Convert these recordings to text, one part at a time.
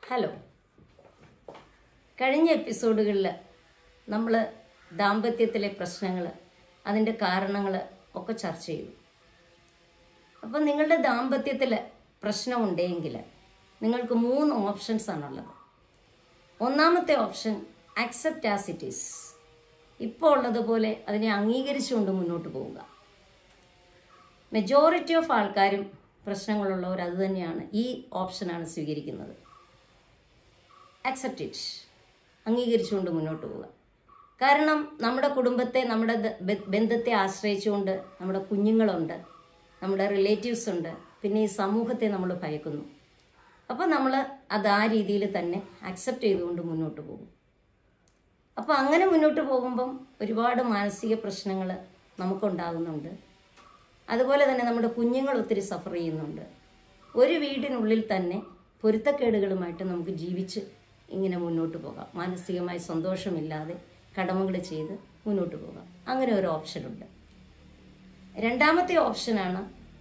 hello കഴിഞ്ഞ എപ്പിസോഡുകളിൽ നമ്മൾ ദാമ്പത്യത്തിലെ പ്രശ്നങ്ങൾ അതിൻ്റെ കാരണങ്ങൾ ഒക്കെ ചർച്ച ചെയ്തു അപ്പം നിങ്ങളുടെ ദാമ്പത്യത്തിൽ പ്രശ്നമുണ്ടെങ്കിൽ നിങ്ങൾക്ക് മൂന്ന് ഓപ്ഷൻസ് ആണുള്ളത് ഒന്നാമത്തെ option accept as it is ഇപ്പോൾ ഉള്ളതുപോലെ അതിനെ അംഗീകരിച്ചുകൊണ്ട് മുന്നോട്ട് പോവുക മെജോറിറ്റി ഓഫ് ആൾക്കാരും പ്രശ്നങ്ങളുള്ളവർ അത് തന്നെയാണ് ഈ ഓപ്ഷനാണ് സ്വീകരിക്കുന്നത് അക്സെപ്റ്റ് ഇറ്റ് അംഗീകരിച്ചുകൊണ്ട് മുന്നോട്ട് പോവുക കാരണം നമ്മുടെ കുടുംബത്തെ നമ്മുടെ ദ- ബ- ബന്ധത്തെ ആശ്രയിച്ചുകൊണ്ട് നമ്മുടെ കുഞ്ഞുങ്ങളുണ്ട് നമ്മുടെ റിലേറ്റീവ്സ് ഉണ്ട് പിന്നെ ഈ സമൂഹത്തെ നമ്മൾ ഭയക്കുന്നു അപ്പോൾ നമ്മൾ അത് ആ രീതിയിൽ തന്നെ അക്സെപ്റ്റ് ചെയ്തുകൊണ്ട് മുന്നോട്ട് പോകും അപ്പോൾ അങ്ങനെ മുന്നോട്ട് പോകുമ്പം ഒരുപാട് മാനസിക പ്രശ്നങ്ങൾ നമുക്കുണ്ടാകുന്നുണ്ട് അതുപോലെ തന്നെ നമ്മുടെ കുഞ്ഞുങ്ങൾ ഒത്തിരി സഫർ ചെയ്യുന്നുണ്ട് ഒരു വീടിനുള്ളിൽ തന്നെ പൊരുത്തക്കേടുകളുമായിട്ട് നമുക്ക് ജീവിച്ച് ഇങ്ങനെ മുന്നോട്ട് പോകാം മാനസികമായി സന്തോഷമില്ലാതെ കടമകൾ ചെയ്ത് മുന്നോട്ട് പോകാം അങ്ങനെ ഒരു ഓപ്ഷനുണ്ട് രണ്ടാമത്തെ ഓപ്ഷനാണ്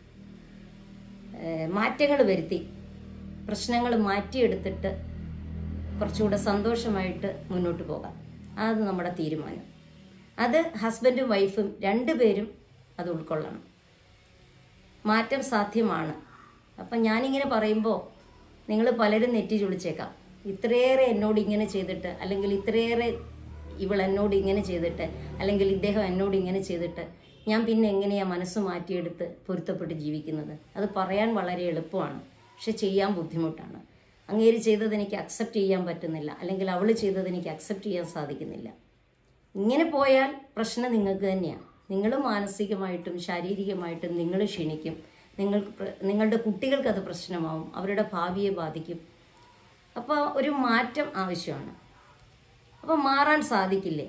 മാറ്റങ്ങൾ വരുത്തി പ്രശ്നങ്ങൾ മാറ്റിയെടുത്തിട്ട് കുറച്ചുകൂടെ സന്തോഷമായിട്ട് മുന്നോട്ട് പോകാം അത് നമ്മുടെ തീരുമാനം അത് ഹസ്ബൻഡും വൈഫും രണ്ടുപേരും അത് ഉൾക്കൊള്ളണം മാറ്റം സാധ്യമാണ് അപ്പം ഞാനിങ്ങനെ പറയുമ്പോൾ നിങ്ങൾ പലരും നെറ്റി ചുളിച്ചേക്കാം ഇത്രയേറെ എന്നോട് ഇങ്ങനെ ചെയ്തിട്ട് അല്ലെങ്കിൽ ഇത്രയേറെ ഇവൾ എന്നോട് ഇങ്ങനെ ചെയ്തിട്ട് അല്ലെങ്കിൽ ഇദ്ദേഹം എന്നോട് ഇങ്ങനെ ചെയ്തിട്ട് ഞാൻ പിന്നെ എങ്ങനെയാ മനസ്സ് മാറ്റിയെടുത്ത് പൊരുത്തപ്പെട്ട് ജീവിക്കുന്നത് അത് പറയാൻ വളരെ എളുപ്പമാണ് പക്ഷെ ചെയ്യാൻ ബുദ്ധിമുട്ടാണ് അങ്ങേര് ചെയ്തത് എനിക്ക് അക്സെപ്റ്റ് ചെയ്യാൻ പറ്റുന്നില്ല അല്ലെങ്കിൽ അവൾ ചെയ്തത് എനിക്ക് അക്സെപ്റ്റ് ചെയ്യാൻ സാധിക്കുന്നില്ല ഇങ്ങനെ പോയാൽ പ്രശ്നം നിങ്ങൾക്ക് തന്നെയാണ് നിങ്ങൾ മാനസികമായിട്ടും ശാരീരികമായിട്ടും നിങ്ങൾ ക്ഷീണിക്കും നിങ്ങൾക്ക് പ്ര- നിങ്ങളുടെ കുട്ടികൾക്ക് അത് പ്രശ്നമാവും അവരുടെ ഭാവിയെ ബാധിക്കും അപ്പോൾ ഒരു മാറ്റം ആവശ്യമാണ് അപ്പോൾ മാറാൻ സാധിക്കില്ലേ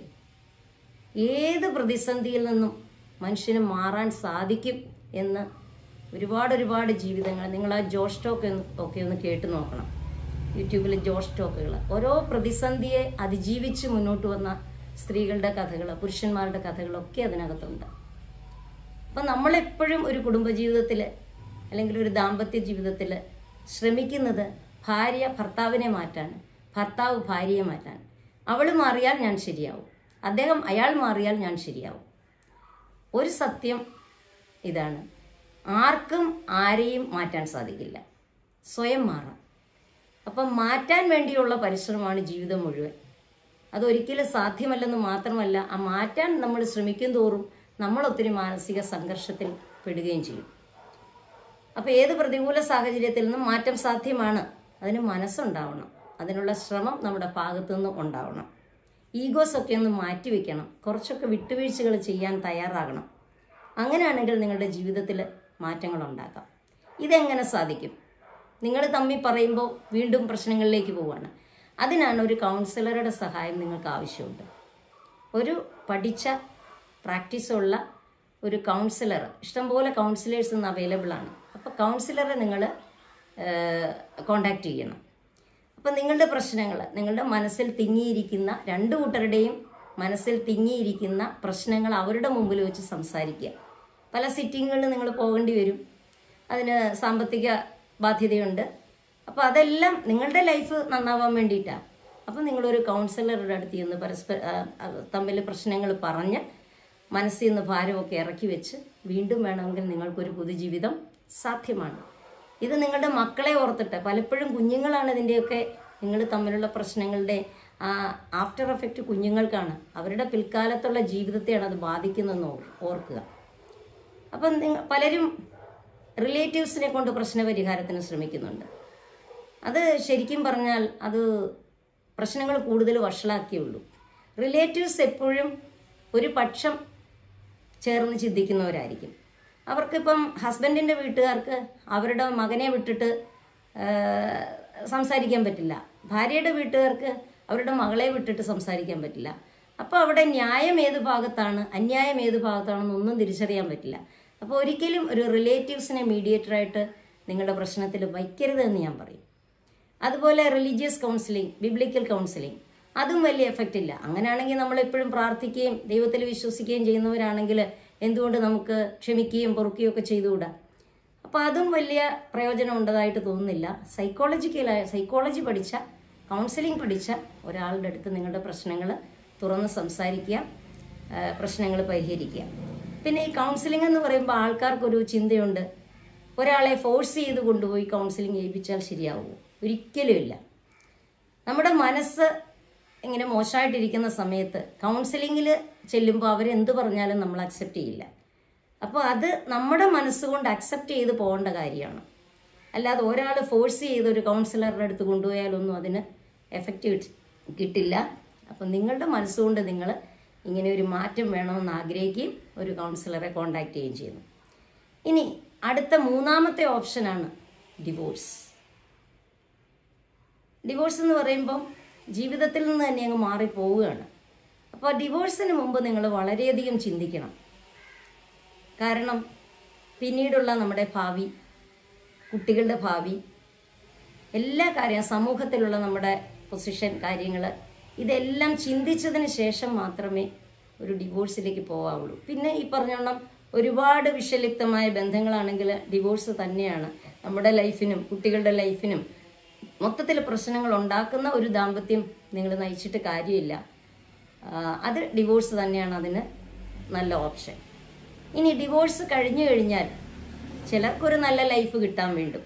ഏത് പ്രതിസന്ധിയിൽ നിന്നും മനുഷ്യന് മാറാൻ സാധിക്കും എന്ന് ഒരുപാട് ഒരുപാട് ജീവിതങ്ങൾ നിങ്ങൾ ആ ജോഷ് ടോക്ക് ഒന്ന് ഒക്കെ ഒന്ന് കേട്ട് നോക്കണം യൂട്യൂബിൽ ജോഷ് ടോക്കുകൾ ഓരോ പ്രതിസന്ധിയെ അതിജീവിച്ച് മുന്നോട്ട് വന്ന സ്ത്രീകളുടെ കഥകൾ പുരുഷന്മാരുടെ കഥകളൊക്കെ അതിനകത്തുണ്ട് അപ്പം നമ്മളെപ്പോഴും ഒരു കുടുംബജീവിതത്തിൽ അല്ലെങ്കിൽ ഒരു ദാമ്പത്യ ജീവിതത്തിൽ ശ്രമിക്കുന്നത് ഭാര്യ ഭർത്താവിനെ മാറ്റാൻ ഭർത്താവ് ഭാര്യയെ മാറ്റാൻ അവൾ മാറിയാൽ ഞാൻ ശരിയാവും അദ്ദേഹം അയാൾ മാറിയാൽ ഞാൻ ശരിയാവും ഒരു സത്യം ഇതാണ് ആർക്കും ആരെയും മാറ്റാൻ സാധിക്കില്ല സ്വയം മാറാം അപ്പം മാറ്റാൻ വേണ്ടിയുള്ള പരിശ്രമമാണ് ജീവിതം മുഴുവൻ അതൊരിക്കലും സാധ്യമല്ലെന്ന് മാത്രമല്ല ആ മാറ്റാൻ നമ്മൾ ശ്രമിക്കും തോറും നമ്മൾ ഒത്തിരി മാനസിക സംഘർഷത്തിൽ പെടുകയും ചെയ്യും അപ്പോൾ ഏത് പ്രതികൂല സാഹചര്യത്തിൽ നിന്നും മാറ്റം സാധ്യമാണ് അതിന് മനസ്സുണ്ടാവണം അതിനുള്ള ശ്രമം നമ്മുടെ ഭാഗത്തു നിന്ന് ഉണ്ടാവണം ഈഗോസ് ഒക്കെ ഒന്ന് മാറ്റിവെക്കണം കുറച്ചൊക്കെ വിട്ടുവീഴ്ചകൾ ചെയ്യാൻ തയ്യാറാകണം അങ്ങനെയാണെങ്കിൽ നിങ്ങളുടെ ജീവിതത്തിൽ മാറ്റങ്ങൾ ഉണ്ടാക്കാം ഇതെങ്ങനെ സാധിക്കും നിങ്ങൾ തമ്മിൽ പറയുമ്പോൾ വീണ്ടും പ്രശ്നങ്ങളിലേക്ക് പോവുകയാണ് അതിനാണ് ഒരു കൗൺസിലറുടെ സഹായം നിങ്ങൾക്ക് ആവശ്യമുണ്ട് ഒരു പഠിച്ച പ്രാക്ടീസുള്ള ഒരു കൗൺസിലർ ഇഷ്ടംപോലെ കൗൺസിലേഴ്സ് ഇന്ന് അവൈലബിൾ ആണ് അപ്പോൾ കൗൺസിലറെ നിങ്ങൾ കോണ്ടാക്ട് ചെയ്യണം അപ്പം നിങ്ങളുടെ പ്രശ്നങ്ങൾ നിങ്ങളുടെ മനസ്സിൽ തിങ്ങിയിരിക്കുന്ന രണ്ട് കൂട്ടരുടെയും മനസ്സിൽ തിങ്ങിയിരിക്കുന്ന പ്രശ്നങ്ങൾ അവരുടെ മുമ്പിൽ വെച്ച് സംസാരിക്കുക പല സിറ്റിങ്ങുകളിൽ നിങ്ങൾ പോകേണ്ടി വരും അതിന് സാമ്പത്തിക ബാധ്യതയുണ്ട് അപ്പോൾ അതെല്ലാം നിങ്ങളുടെ ലൈഫ് നന്നാവാൻ വേണ്ടിയിട്ടാണ് അപ്പം നിങ്ങളൊരു കൗൺസിലറുടെ അടുത്ത് ചെന്ന് പരസ്പര ആ, ആ, തമ്മിൽ പ്രശ്നങ്ങൾ പറഞ്ഞ് മനസ്സിൽ നിന്ന് ഭാരമൊക്കെ ഇറക്കി വെച്ച് വീണ്ടും വേണമെങ്കിൽ നിങ്ങൾക്കൊരു പുതുജീവിതം സാധ്യമാണ് ഇത് നിങ്ങളുടെ മക്കളെ ഓർത്തിട്ട് പലപ്പോഴും കുഞ്ഞുങ്ങളാണ് ഇതിൻ്റെയൊക്കെ നിങ്ങൾ തമ്മിലുള്ള പ്രശ്നങ്ങളുടെ ആ ആഫ്റ്റർ എഫക്റ്റ് കുഞ്ഞുങ്ങൾക്കാണ് അവരുടെ പിൽക്കാലത്തുള്ള ജീവിതത്തെയാണ് അത് ബാധിക്കുന്നതെന്ന് ഓർ- ഓർക്കുക അപ്പം നിങ്ങ പലരും റിലേറ്റീവ്സിനെ കൊണ്ട് പ്രശ്നപരിഹാരത്തിന് ശ്രമിക്കുന്നുണ്ട് അത് ശരിക്കും പറഞ്ഞാൽ അത് പ്രശ്നങ്ങൾ കൂടുതൽ വഷളാക്കിയുള്ളൂ റിലേറ്റീവ്സ് എപ്പോഴും ഒരു പക്ഷം ചേർന്ന് ചിന്തിക്കുന്നവരായിരിക്കും അവർക്കിപ്പം ഹസ്ബൻഡിൻ്റെ വീട്ടുകാർക്ക് അവരുടെ മകനെ വിട്ടിട്ട് ആ, സംസാരിക്കാൻ പറ്റില്ല ഭാര്യയുടെ വീട്ടുകാർക്ക് അവരുടെ മകളെ വിട്ടിട്ട് സംസാരിക്കാൻ പറ്റില്ല അപ്പോൾ അവിടെ ന്യായം ഏത് ഭാഗത്താണ് അന്യായം ഏത് ഭാഗത്താണെന്നൊന്നും തിരിച്ചറിയാൻ പറ്റില്ല അപ്പോൾ ഒരിക്കലും ഒരു റിലേറ്റീവ്സിനെ മീഡിയേറ്ററായിട്ട് നിങ്ങളുടെ പ്രശ്നത്തിൽ വയ്ക്കരുതെന്ന് ഞാൻ പറയും അതുപോലെ റിലീജിയസ് കൗൺസിലിംഗ് ബിബ്ലിക്കൽ കൗൺസിലിംഗ് അതും വലിയ എഫക്റ്റ് ഇല്ല അങ്ങനെയാണെങ്കിൽ നമ്മൾ എപ്പോഴും പ്രാർത്ഥിക്കുകയും ദൈവത്തിൽ വിശ്വസിക്കുകയും ചെയ്യുന്നവരാണെങ്കിൽ എന്തുകൊണ്ട് നമുക്ക് ക്ഷമിക്കുകയും പൊറുക്കുകയും ഒക്കെ ചെയ്തുകൂടാ അപ്പം അപ്പോൾ അതും വലിയ പ്രയോജനം ഉണ്ടതായിട്ട് തോന്നുന്നില്ല സൈക്കോളജിക്കലായ സൈക്കോളജി പഠിച്ച കൗൺസിലിംഗ് പഠിച്ച ഒരാളുടെ അടുത്ത് നിങ്ങളുടെ പ്രശ്നങ്ങൾ തുറന്ന് സംസാരിക്കുക പ്രശ്നങ്ങൾ പരിഹരിക്കുക പിന്നെ ഈ കൗൺസിലിംഗ് എന്ന് പറയുമ്പോൾ ആൾക്കാർക്കൊരു ചിന്തയുണ്ട് ഒരാളെ ഫോഴ്സ് ചെയ്ത് കൊണ്ടുപോയി കൗൺസിലിംഗ് ചെയ്യിപ്പിച്ചാൽ ശരിയാവുമോ ഒരിക്കലും ഇല്ല നമ്മുടെ മനസ്സ് ഇങ്ങനെ മോശമായിട്ടിരിക്കുന്ന സമയത്ത് കൗൺസിലിങ്ങിൽ ചെല്ലുമ്പോൾ അവരെന്ത് പറഞ്ഞാലും നമ്മൾ അക്സെപ്റ്റ് ചെയ്യില്ല അപ്പോൾ അത് നമ്മുടെ മനസ്സുകൊണ്ട് അക്സെപ്റ്റ് ചെയ്ത് പോകേണ്ട കാര്യമാണ് അല്ലാതെ ഒരാൾ ഫോഴ്സ് ചെയ്ത് ഒരു കൗൺസിലറുടെ അടുത്ത് കൊണ്ടുപോയാലൊന്നും അതിന് എഫക്റ്റ് കിട്ടില്ല അപ്പം നിങ്ങളുടെ മനസ്സുകൊണ്ട് നിങ്ങൾ ഇങ്ങനെ ഒരു മാറ്റം വേണമെന്ന് ആഗ്രഹിക്കുകയും ഒരു കൗൺസിലറെ കോണ്ടാക്ട് ചെയ്യുകയും ചെയ്യുന്നു ഇനി അടുത്ത മൂന്നാമത്തെ ഓപ്ഷനാണ് ഡിവോഴ്സ് ഡിവോഴ്സ് എന്ന് പറയുമ്പം ജീവിതത്തിൽ നിന്ന് തന്നെ അങ്ങ് മാറിപ്പോവുകയാണ് അപ്പോൾ ഡിവോഴ്സിന് മുമ്പ് നിങ്ങൾ വളരെയധികം ചിന്തിക്കണം കാരണം പിന്നീടുള്ള നമ്മുടെ ഭാവി കുട്ടികളുടെ ഭാവി എല്ലാ കാര്യം സമൂഹത്തിലുള്ള നമ്മുടെ പൊസിഷൻ കാര്യങ്ങൾ ഇതെല്ലാം ചിന്തിച്ചതിന് ശേഷം മാത്രമേ ഒരു ഡിവോഴ്സിലേക്ക് പോകാവുള്ളൂ പിന്നെ ഈ പറഞ്ഞോണം ഒരുപാട് വിഷലിപ്തമായ ബന്ധങ്ങളാണെങ്കിൽ ഡിവോഴ്സ് തന്നെയാണ് നമ്മുടെ ലൈഫിനും കുട്ടികളുടെ ലൈഫിനും മൊത്തത്തിൽ പ്രശ്നങ്ങൾ ഉണ്ടാക്കുന്ന ഒരു ദാമ്പത്യം നിങ്ങൾ നയിച്ചിട്ട് കാര്യമില്ല ആ, അത് ഡിവോഴ്സ് തന്നെയാണ് അതിന് നല്ല ഓപ്ഷൻ ഇനി ഡിവോഴ്സ് കഴിഞ്ഞു കഴിഞ്ഞാൽ ചിലർക്കൊരു നല്ല ലൈഫ് കിട്ടാൻ വേണ്ടും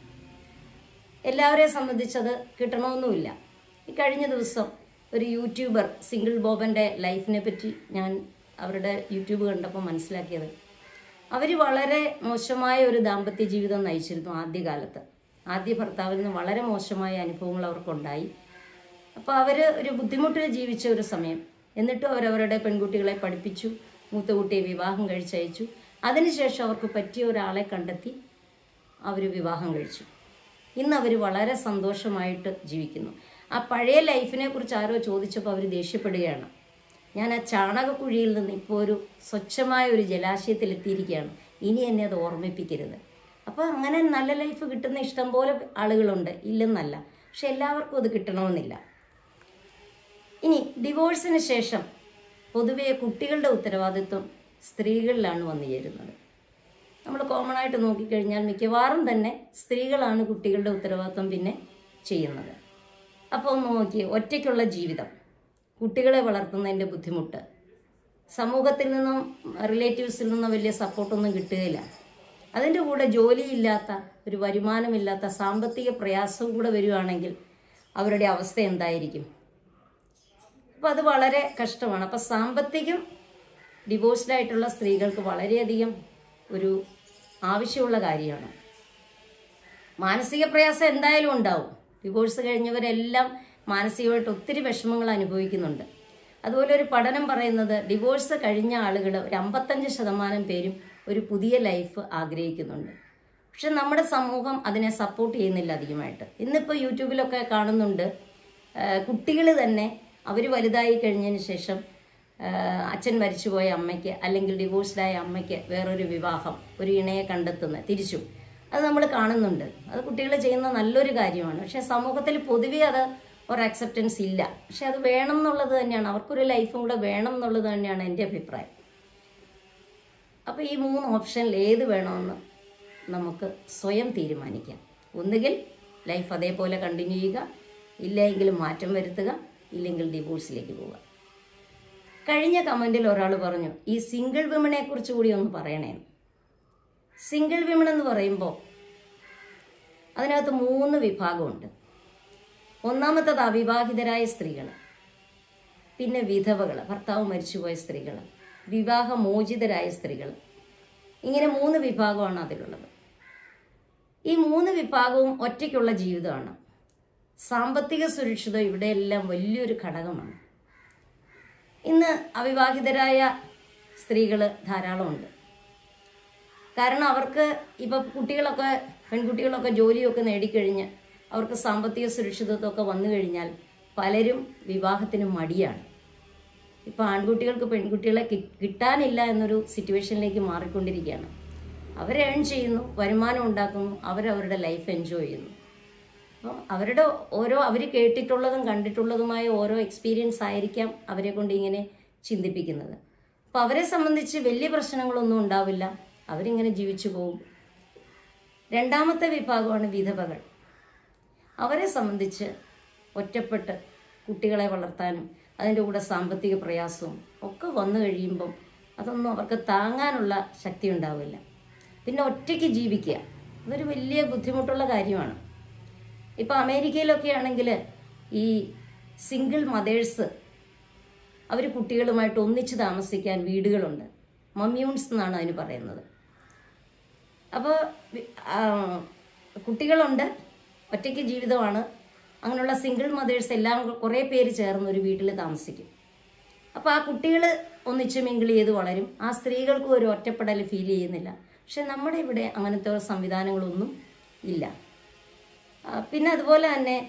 എല്ലാവരെയും സംബന്ധിച്ചത് കിട്ടണമെന്നുമില്ല ഈ കഴിഞ്ഞ ദിവസം ഒരു യൂട്യൂബർ സിംഗിൾ ബോബൻ്റെ ലൈഫിനെ പറ്റി ഞാൻ അവരുടെ യൂട്യൂബ് കണ്ടപ്പോൾ മനസ്സിലാക്കിയത് അവർ വളരെ മോശമായ ഒരു ദാമ്പത്യ ജീവിതം നയിച്ചിരുന്നു ആദ്യകാലത്ത് ആദ്യ ഭർത്താവിൽ നിന്ന് വളരെ മോശമായ അനുഭവങ്ങൾ അവർക്കുണ്ടായി അപ്പോൾ അവർ ഒരു ബുദ്ധിമുട്ടിൽ ജീവിച്ച ഒരു സമയം എന്നിട്ടും അവരവരുടെ പെൺകുട്ടികളെ പഠിപ്പിച്ചു മൂത്ത കുട്ടിയെ വിവാഹം കഴിച്ചയച്ചു അതിനുശേഷം അവർക്ക് പറ്റിയ ഒരാളെ കണ്ടെത്തി അവർ വിവാഹം കഴിച്ചു ഇന്ന് അവർ വളരെ സന്തോഷമായിട്ട് ജീവിക്കുന്നു ആ പഴയ ലൈഫിനെ കുറിച്ച് ആരോ ചോദിച്ചപ്പോൾ അവർ ദേഷ്യപ്പെടുകയാണ് ഞാൻ ആ ചാണകക്കുഴിയിൽ നിന്ന് ഇപ്പോൾ ഒരു സ്വച്ഛമായ ഒരു ജലാശയത്തിൽ എത്തിയിരിക്കുകയാണ് ഇനി എന്നെ അത് ഓർമ്മിപ്പിക്കരുത് അപ്പോൾ അങ്ങനെ നല്ല ലൈഫ് കിട്ടുന്ന ഇഷ്ടം പോലെ ആളുകളുണ്ട് ഇല്ലെന്നല്ല പക്ഷെ എല്ലാവർക്കും അത് കിട്ടണമെന്നില്ല ഇനി ഡിവോഴ്സിന് ശേഷം പൊതുവെ കുട്ടികളുടെ ഉത്തരവാദിത്വം സ്ത്രീകളിലാണ് വന്നു ചേരുന്നത് നമ്മൾ കോമൺ ആയിട്ട് നോക്കിക്കഴിഞ്ഞാൽ മിക്കവാറും തന്നെ സ്ത്രീകളാണ് കുട്ടികളുടെ ഉത്തരവാദിത്വം പിന്നെ ചെയ്യുന്നത് അപ്പോൾ ഒന്ന് നോക്കിയേ ഒറ്റയ്ക്കുള്ള ജീവിതം കുട്ടികളെ വളർത്തുന്നതിൻ്റെ ബുദ്ധിമുട്ട് സമൂഹത്തിൽ നിന്നും റിലേറ്റീവ്സിൽ നിന്നും വലിയ സപ്പോർട്ടൊന്നും കിട്ടുകയില്ല അതിൻ്റെ കൂടെ ജോലിയില്ലാത്ത ഒരു വരുമാനമില്ലാത്ത സാമ്പത്തിക പ്രയാസവും കൂടെ വരികയാണെങ്കിൽ അവരുടെ അവസ്ഥ എന്തായിരിക്കും അപ്പോൾ അത് വളരെ കഷ്ടമാണ് അപ്പോൾ സാമ്പത്തികം ഡിവോഴ്സ്ഡ് ആയിട്ടുള്ള സ്ത്രീകൾക്ക് വളരെയധികം ഒരു ആവശ്യമുള്ള കാര്യമാണ് മാനസിക പ്രയാസം എന്തായാലും ഉണ്ടാവും ഡിവോഴ്സ് കഴിഞ്ഞവരെല്ലാം മാനസികമായിട്ട് ഒത്തിരി വിഷമങ്ങൾ അനുഭവിക്കുന്നുണ്ട് അതുപോലെ ഒരു പഠനം പറയുന്നത് ഡിവോഴ്സ് കഴിഞ്ഞ ആളുകൾ ഒരു അമ്പത്തഞ്ച് ശതമാനം പേരും ഒരു പുതിയ ലൈഫ് ആഗ്രഹിക്കുന്നുണ്ട് പക്ഷെ നമ്മുടെ സമൂഹം അതിനെ സപ്പോർട്ട് ചെയ്യുന്നില്ല അധികമായിട്ട് ഇന്നിപ്പോൾ യൂട്യൂബിലൊക്കെ കാണുന്നുണ്ട് കുട്ടികൾ തന്നെ അവർ വലുതായി കഴിഞ്ഞതിന് ശേഷം ആ, അച്ഛൻ മരിച്ചുപോയ അമ്മയ്ക്ക് അല്ലെങ്കിൽ ഡിവോഴ്സ്ഡായ അമ്മയ്ക്ക് വേറൊരു വിവാഹം ഒരു ഇണയെ കണ്ടെത്തുന്ന തിരിച്ചു അത് നമ്മൾ കാണുന്നുണ്ട് അത് കുട്ടികൾ ചെയ്യുന്ന നല്ലൊരു കാര്യമാണ് പക്ഷെ സമൂഹത്തിൽ പൊതുവെ അത് ഒരു അക്സെപ്റ്റൻസ് ഇല്ല പക്ഷെ അത് വേണം എന്നുള്ളത് തന്നെയാണ് അവർക്കൊരു ലൈഫും കൂടെ വേണം എന്നുള്ളത് തന്നെയാണ് എൻ്റെ അഭിപ്രായം അപ്പോൾ ഈ മൂന്ന് ഓപ്ഷനിൽ ഏത് വേണമെന്ന് നമുക്ക് സ്വയം തീരുമാനിക്കാം ഒന്നുകിൽ ലൈഫ് അതേപോലെ കണ്ടിന്യൂ ചെയ്യുക ഇല്ലെങ്കിൽ മാറ്റം വരുത്തുക ഇല്ലെങ്കിൽ ഡിവോഴ്സിലേക്ക് പോവുക കഴിഞ്ഞ കമൻറ്റിൽ ഒരാൾ പറഞ്ഞു ഈ സിംഗിൾ വിമനെ കുറിച്ച് കൂടി ഒന്ന് പറയണേ സിംഗിൾ വിമൺ എന്ന് പറയുമ്പോൾ അതിനകത്ത് മൂന്ന് വിഭാഗമുണ്ട് ഒന്നാമത്തത് അവിവാഹിതരായ സ്ത്രീകൾ പിന്നെ വിധവകൾ ഭർത്താവ് മരിച്ചുപോയ സ്ത്രീകൾ വിവാഹമോചിതരായ സ്ത്രീകൾ ഇങ്ങനെ മൂന്ന് വിഭാഗമാണ് അതിലുള്ളത് ഈ മൂന്ന് വിഭാഗവും ഒറ്റയ്ക്കുള്ള ജീവിതമാണ് സാമ്പത്തിക സുരക്ഷിതം ഇവിടെയെല്ലാം വലിയൊരു ഘടകമാണ് ഇന്ന് അവിവാഹിതരായ സ്ത്രീകൾ ധാരാളമുണ്ട് കാരണം അവർക്ക് ഇപ്പം കുട്ടികളൊക്കെ പെൺകുട്ടികളൊക്കെ ജോലിയൊക്കെ നേടിക്കഴിഞ്ഞ് അവർക്ക് സാമ്പത്തിക സുരക്ഷിതത്വമൊക്കെ വന്നു കഴിഞ്ഞാൽ പലരും വിവാഹത്തിന് മടിയാണ് ഇപ്പം ആൺകുട്ടികൾക്ക് പെൺകുട്ടികളെ കി- കിട്ടാനില്ല എന്നൊരു സിറ്റുവേഷനിലേക്ക് മാറിക്കൊണ്ടിരിക്കുകയാണ് അവർ ഏൺ ചെയ്യുന്നു വരുമാനം ഉണ്ടാക്കുന്നു അവരവരുടെ ലൈഫ് എൻജോയ് ചെയ്യുന്നു അപ്പം അവരുടെ ഓരോ അവർ കേട്ടിട്ടുള്ളതും കണ്ടിട്ടുള്ളതുമായ ഓരോ എക്സ്പീരിയൻസ് ആയിരിക്കാം അവരെ കൊണ്ട് ഇങ്ങനെ ചിന്തിപ്പിക്കുന്നത് അപ്പോൾ അവരെ സംബന്ധിച്ച് വലിയ പ്രശ്നങ്ങളൊന്നും ഉണ്ടാവില്ല അവരിങ്ങനെ ജീവിച്ചു പോകും രണ്ടാമത്തെ വിഭാഗമാണ് വിധവകൾ അവരെ സംബന്ധിച്ച് ഒറ്റപ്പെട്ട് കുട്ടികളെ വളർത്താനും അതിൻ്റെ കൂടെ സാമ്പത്തിക പ്രയാസവും ഒക്കെ വന്നു കഴിയുമ്പം അതൊന്നും അവർക്ക് താങ്ങാനുള്ള ശക്തി ഉണ്ടാവില്ല പിന്നെ ഒറ്റയ്ക്ക് ജീവിക്കുക അതൊരു വലിയ ബുദ്ധിമുട്ടുള്ള കാര്യമാണ് ഇപ്പോൾ അമേരിക്കയിലൊക്കെ ആണെങ്കിൽ ഈ സിംഗിൾ മദേഴ്സ് അവർ കുട്ടികളുമായിട്ട് ഒന്നിച്ച് താമസിക്കാൻ വീടുകളുണ്ട് മമ്യൂൺസ് എന്നാണ് അതിന് പറയുന്നത് അപ്പോൾ കുട്ടികളുണ്ട് ഒറ്റയ്ക്ക് ജീവിതമാണ് അങ്ങനെയുള്ള സിംഗിൾ മദേഴ്സ് എല്ലാം കുറേ പേര് ചേർന്ന് ഒരു വീട്ടിൽ താമസിക്കും അപ്പോൾ ആ കുട്ടികൾ ഒന്നിച്ച് മിങ്കിൾ ചെയ്ത് വളരും ആ സ്ത്രീകൾക്കും ഒരു ഒറ്റപ്പെടൽ ഫീൽ ചെയ്യുന്നില്ല പക്ഷെ നമ്മുടെ ഇവിടെ അങ്ങനത്തെ സംവിധാനങ്ങളൊന്നും ഇല്ല ആ, പിന്നെ അതുപോലെ തന്നെ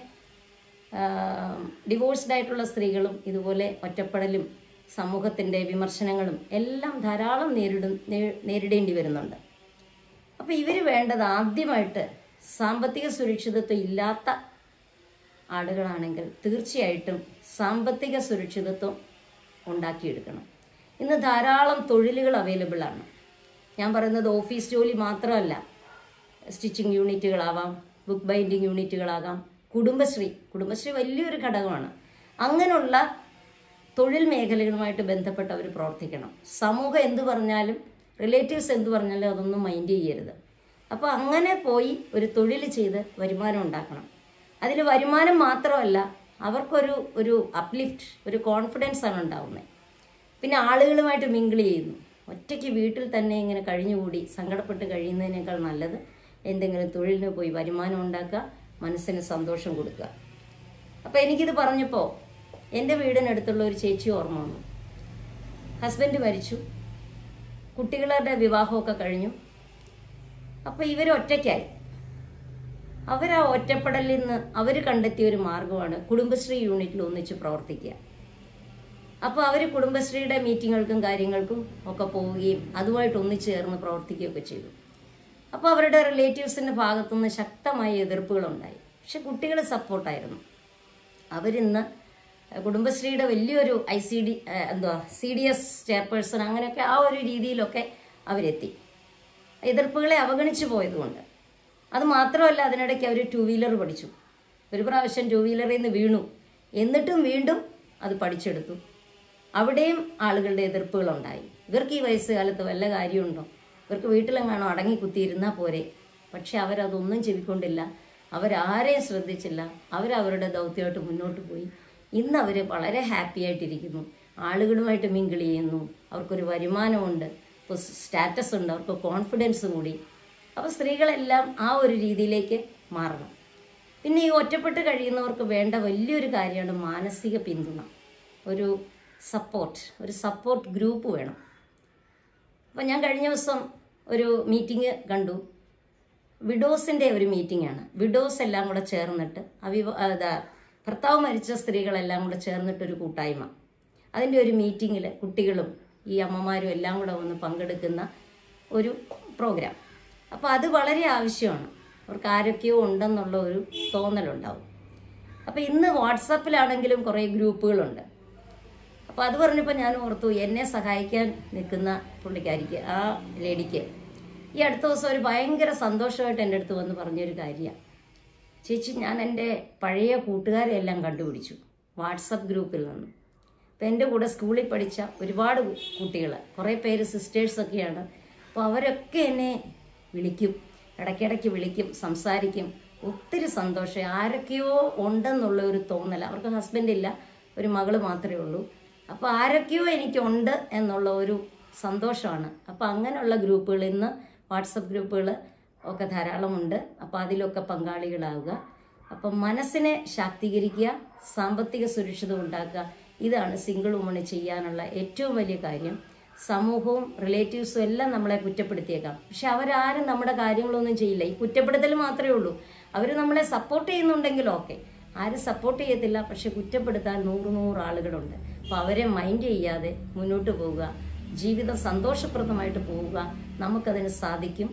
ഡിവോഴ്സ്ഡ് ആയിട്ടുള്ള സ്ത്രീകളും ഇതുപോലെ ഒറ്റപ്പെടലും സമൂഹത്തിൻ്റെ വിമർശനങ്ങളും എല്ലാം ധാരാളം നേരിടും നേ- നേരിടേണ്ടി വരുന്നുണ്ട് അപ്പോൾ ഇവർ വേണ്ടത് ആദ്യമായിട്ട് സാമ്പത്തിക സുരക്ഷിതത്വം ഇല്ലാത്ത ആളുകളാണെങ്കിൽ തീർച്ചയായിട്ടും സാമ്പത്തിക സുരക്ഷിതത്വം ഉണ്ടാക്കിയെടുക്കണം ഇന്ന് ധാരാളം തൊഴിലുകൾ അവൈലബിൾ ആണ് ഞാൻ പറയുന്നത് ഓഫീസ് ജോലി മാത്രമല്ല സ്റ്റിച്ചിങ് യൂണിറ്റുകളാവാം ബുക്ക് ബൈൻഡിങ് യൂണിറ്റുകളാകാം കുടുംബശ്രീ കുടുംബശ്രീ വലിയൊരു ഘടകമാണ് അങ്ങനെയുള്ള തൊഴിൽ മേഖലകളുമായിട്ട് ബന്ധപ്പെട്ട് അവർ പ്രവർത്തിക്കണം സമൂഹം എന്ത് പറഞ്ഞാലും റിലേറ്റീവ്സ് എന്ത് പറഞ്ഞാലും അതൊന്നും മൈൻഡ് ചെയ്യരുത് അപ്പോൾ അങ്ങനെ പോയി ഒരു തൊഴിൽ ചെയ്ത് വരുമാനം ഉണ്ടാക്കണം അതിൽ വരുമാനം മാത്രമല്ല അവർക്കൊരു ഒരു അപ്ലിഫ്റ്റ് ഒരു കോൺഫിഡൻസ് ആണ് ഉണ്ടാവുന്നത് പിന്നെ ആളുകളുമായിട്ട് മിങ്കിൾ ചെയ്യുന്നു ഒറ്റയ്ക്ക് വീട്ടിൽ തന്നെ ഇങ്ങനെ കഴിഞ്ഞുകൂടി സങ്കടപ്പെട്ട് കഴിയുന്നതിനേക്കാൾ നല്ലത് എന്തെങ്കിലും തൊഴിലിന് പോയി വരുമാനം ഉണ്ടാക്കുക മനസ്സിന് സന്തോഷം കൊടുക്കുക അപ്പോൾ എനിക്കിത് പറഞ്ഞപ്പോൾ എൻ്റെ വീടിനടുത്തുള്ള ഒരു ചേച്ചി ഓർമ്മ വന്നു ഹസ്ബൻഡ് മരിച്ചു കുട്ടികളുടെ വിവാഹമൊക്കെ കഴിഞ്ഞു അപ്പോൾ ഇവർ ഒറ്റയ്ക്കായി അവർ ആ ഒറ്റപ്പെടലിൽ നിന്ന് അവർ കണ്ടെത്തിയ ഒരു മാർഗമാണ് കുടുംബശ്രീ യൂണിറ്റിൽ ഒന്നിച്ച് പ്രവർത്തിക്കുക അപ്പോൾ അവർ കുടുംബശ്രീയുടെ മീറ്റിങ്ങുകൾക്കും കാര്യങ്ങൾക്കും ഒക്കെ പോവുകയും അതുമായിട്ട് ഒന്നിച്ച് ചേർന്ന് പ്രവർത്തിക്കുകയൊക്കെ ചെയ്തു അപ്പോൾ അവരുടെ റിലേറ്റീവ്സിൻ്റെ ഭാഗത്തുനിന്ന് ശക്തമായ എതിർപ്പുകളുണ്ടായി പക്ഷെ കുട്ടികൾ സപ്പോർട്ടായിരുന്നു അവരിന്ന് കുടുംബശ്രീയുടെ വലിയൊരു ഐ സി ഡി എന്തുവാ സി ഡി എസ് ചെയർപേഴ്സൺ അങ്ങനെയൊക്കെ ആ ഒരു രീതിയിലൊക്കെ അവരെത്തി എതിർപ്പുകളെ അവഗണിച്ചു പോയതുകൊണ്ട് അത് മാത്രമല്ല അതിനിടയ്ക്ക് അവർ ടു വീലർ പഠിച്ചു ഒരു പ്രാവശ്യം ടു വീലറിൽ നിന്ന് വീണു എന്നിട്ടും വീണ്ടും അത് പഠിച്ചെടുത്തു അവിടെയും ആളുകളുടെ എതിർപ്പുകളുണ്ടായി ഇവർക്ക് ഈ വയസ്സുകാലത്ത് വല്ല കാര്യമുണ്ടോ ഇവർക്ക് വീട്ടിലെങ്ങാണോ അടങ്ങി കുത്തിയിരുന്നാൽ പോരെ പക്ഷെ അവരതൊന്നും ചെവിക്കൊണ്ടില്ല അവരാരെയും ശ്രദ്ധിച്ചില്ല അവരവരുടെ ദൗത്യമായിട്ട് മുന്നോട്ട് പോയി ഇന്ന് അവർ വളരെ ഹാപ്പി ആയിട്ടിരിക്കുന്നു ആളുകളുമായിട്ട് മിങ്കിൾ ചെയ്യുന്നു അവർക്കൊരു വരുമാനമുണ്ട് ഇപ്പോൾ സ്റ്റാറ്റസ് ഉണ്ട് അവർക്ക് കോൺഫിഡൻസ് കൂടി അപ്പോൾ സ്ത്രീകളെല്ലാം ആ ഒരു രീതിയിലേക്ക് മാറണം പിന്നെ ഈ ഒറ്റപ്പെട്ട് കഴിയുന്നവർക്ക് വേണ്ട വലിയൊരു കാര്യമാണ് മാനസിക പിന്തുണ ഒരു സപ്പോർട്ട് ഒരു സപ്പോർട്ട് ഗ്രൂപ്പ് വേണം അപ്പം ഞാൻ കഴിഞ്ഞ ദിവസം ഒരു മീറ്റിംഗ് കണ്ടു വിഡോസിൻ്റെ ഒരു മീറ്റിംഗ് ആണ് വിഡോസ് എല്ലാം കൂടെ ചേർന്നിട്ട് അവിവ അതാ ഭർത്താവ് മരിച്ച സ്ത്രീകളെല്ലാം കൂടെ ചേർന്നിട്ടൊരു കൂട്ടായ്മ അതിൻ്റെ ഒരു മീറ്റിങ്ങിൽ കുട്ടികളും ഈ അമ്മമാരും എല്ലാം കൂടെ വന്ന് പങ്കെടുക്കുന്ന ഒരു പ്രോഗ്രാം അപ്പോൾ അത് വളരെ ആവശ്യമാണ് അവർക്ക് ആരൊക്കെയോ ഉണ്ടെന്നുള്ള ഒരു തോന്നലുണ്ടാവും അപ്പോൾ ഇന്ന് വാട്സാപ്പിലാണെങ്കിലും കുറേ ഗ്രൂപ്പുകളുണ്ട് അപ്പോൾ അത് പറഞ്ഞപ്പോൾ ഞാൻ ഓർത്തു എന്നെ സഹായിക്കാൻ നിൽക്കുന്ന പുള്ളിക്കാരിക്ക് ആ ലേഡിക്ക് ഈ അടുത്ത ദിവസം ഒരു ഭയങ്കര സന്തോഷമായിട്ട് എൻ്റെ അടുത്ത് വന്ന് പറഞ്ഞൊരു കാര്യമാണ് ചേച്ചി ഞാൻ എൻ്റെ പഴയ കൂട്ടുകാരെ എല്ലാം കണ്ടുപിടിച്ചു വാട്സപ്പ് ഗ്രൂപ്പിൽ നിന്ന് അപ്പം എൻ്റെ കൂടെ സ്കൂളിൽ പഠിച്ച ഒരുപാട് കുട്ടികൾ കുറേ പേര് സിസ്റ്റേഴ്സൊക്കെയാണ് അപ്പോൾ അവരൊക്കെ എന്നെ വിളിക്കും ഇടയ്ക്കിടയ്ക്ക് വിളിക്കും സംസാരിക്കും ഒത്തിരി സന്തോഷം ആരൊക്കെയോ ഉണ്ടെന്നുള്ള ഒരു തോന്നൽ അവർക്ക് ഹസ്ബൻഡ് ഇല്ല ഒരു മകള് മാത്രമേ ഉള്ളൂ അപ്പോൾ ആരൊക്കെയോ എനിക്കുണ്ട് എന്നുള്ള ഒരു സന്തോഷമാണ് അപ്പോൾ അങ്ങനെയുള്ള ഗ്രൂപ്പുകൾ ഇന്ന് വാട്സപ്പ് ഗ്രൂപ്പുകൾ ഒക്കെ ധാരാളമുണ്ട് അപ്പോൾ അതിലൊക്കെ പങ്കാളികളാവുക അപ്പം മനസ്സിനെ ശാക്തീകരിക്കുക സാമ്പത്തിക സുരക്ഷിത ഉണ്ടാക്കുക ഇതാണ് സിംഗിൾ വുമണ് ചെയ്യാനുള്ള ഏറ്റവും വലിയ കാര്യം സമൂഹവും റിലേറ്റീവ്സും എല്ലാം നമ്മളെ കുറ്റപ്പെടുത്തിയേക്കാം പക്ഷെ അവരാരും നമ്മുടെ കാര്യങ്ങളൊന്നും ചെയ്യില്ല ഈ കുറ്റപ്പെടുത്തൽ മാത്രമേ ഉള്ളൂ അവർ നമ്മളെ സപ്പോർട്ട് ചെയ്യുന്നുണ്ടെങ്കിൽ ഓക്കെ ആരും സപ്പോർട്ട് ചെയ്യത്തില്ല പക്ഷെ കുറ്റപ്പെടുത്താൻ നൂറ് നൂറ് ആളുകളുണ്ട് അപ്പോൾ അവരെ മൈൻഡ് ചെയ്യാതെ മുന്നോട്ട് പോവുക ജീവിതം സന്തോഷപ്രദമായിട്ട് പോവുക നമുക്കതിന് സാധിക്കും